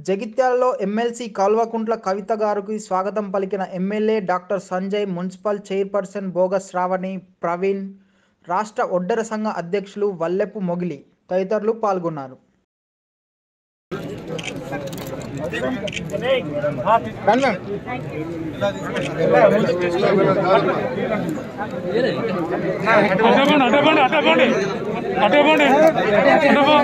జగిత్యాలలో ఎమ్మెల్సీ కల్వకుంట్ల కవిత గారికి స్వాగతం పలికిన MLA doctor Sanjay municipal chairperson Boga Sravani Praveen రాష్ట్ర ఒడ్డర సంఘ అధ్యక్షులు వల్లెపు మొగిలి తదితరులు పాల్గొన్నారు అడ్డపోండి అడ్డపోండి అడ్డపోండి అడ్డపోండి అడ్డపో